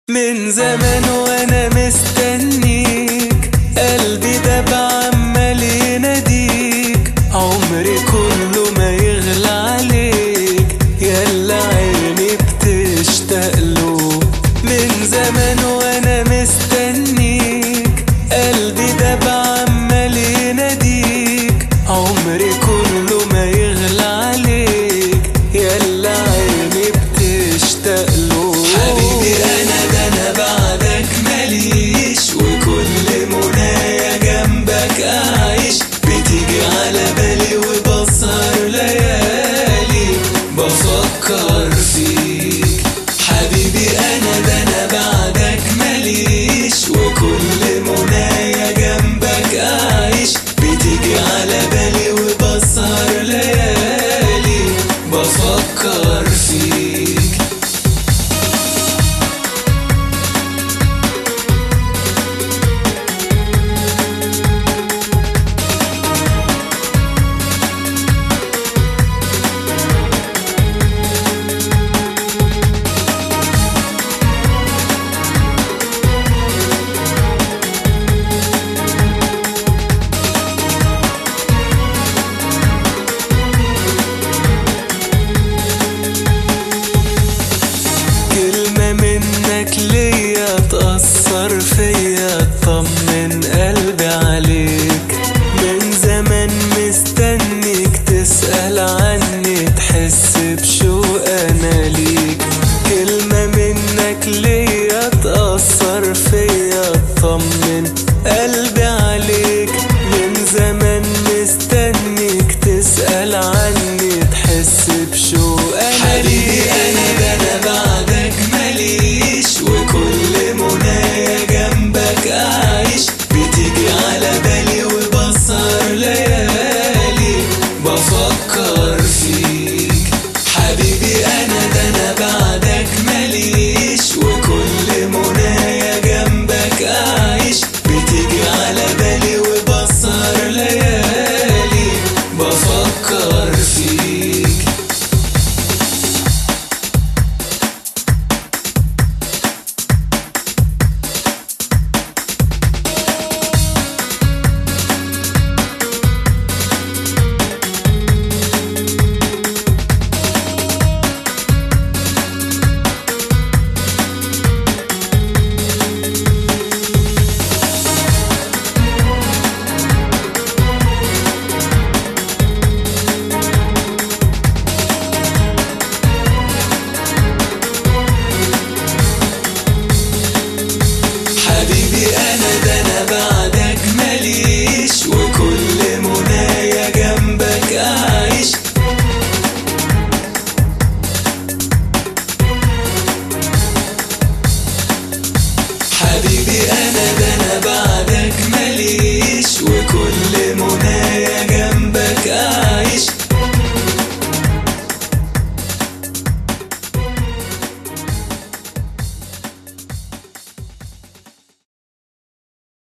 من زمان وانا مستنيك قلبي ده بعمال يناديك عمري كله ما يغلى عليك يلا عيني بتشتاق له من زمان وانا مستنيك قلبي ده بعمال يناديك عمري كله ما يغلى عليك يلا عيني بتشتاق له حبيبي انا ده انا بعدك ماليش وكل منايا جنبك اعيش بتيجي على بالي وبسهر ليالي بفكر فيك حبيبي انا ده انا بعدك ماليش وكل منايا جنبك اعيش بتيجي على بالي وبسهر ليالي بفكر فيك كلمة منك ليا تأثر فيا طمن قلبي عليك من زمان مستنيك تسأل عني تحس بشوق أنا ليك كلمة منك ليا تأثر فيا طمن قلبي عليك من زمان مستنيك تسأل عني تحس بشوق أنا حبيبي أنا ده أنا بعدك ماليش وكل منايا جنبك أعيش بتيجي على بالي وبسهر ليالي بفكر فيك حبيبي أنا ده أنا بعدك ماليش وكل منايا جنبك أعيش بتيجي على بالي وبسهر ليالي بفكر فيك حبيبي انا ده انا بعدك ماليش وكل منايا جنبك اعيش حبيبي انا ده